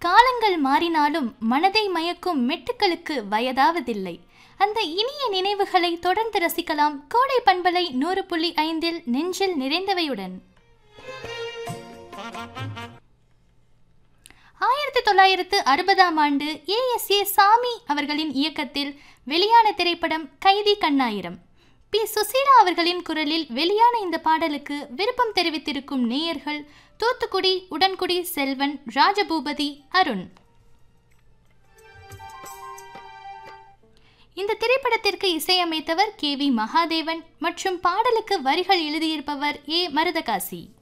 காலங்கள் மாறினாலும் மனதை மயக்கும் மெட்டுக்களுக்கு வயதாவதில்லை அந்த இனிய நினைவுகளை தொடர்ந்து ரசிக்கலாம் கோடை பண்பலை நூறு புள்ளி ஐந்தில் நெஞ்சில் நிறைந்தவையுடன் ஆயிரத்தி தொள்ளாயிரத்து அறுபதாம் ஆண்டு ஏஎஸ்ஏ சாமி அவர்களின் இயக்கத்தில் வெளியான திரைப்படம் கைதி கண்ணாயிரம் பி சுசீலா அவர்களின் குரலில் வெளியான இந்த பாடலுக்கு விருப்பம் தெரிவித்திருக்கும் நேயர்கள் தூத்துக்குடி உடன்குடி செல்வன் ராஜபூபதி அருண் இந்த திரைப்படத்திற்கு இசையமைத்தவர் கே வி மகாதேவன் மற்றும் பாடலுக்கு வரிகள் எழுதியிருப்பவர் ஏ மருதகாசி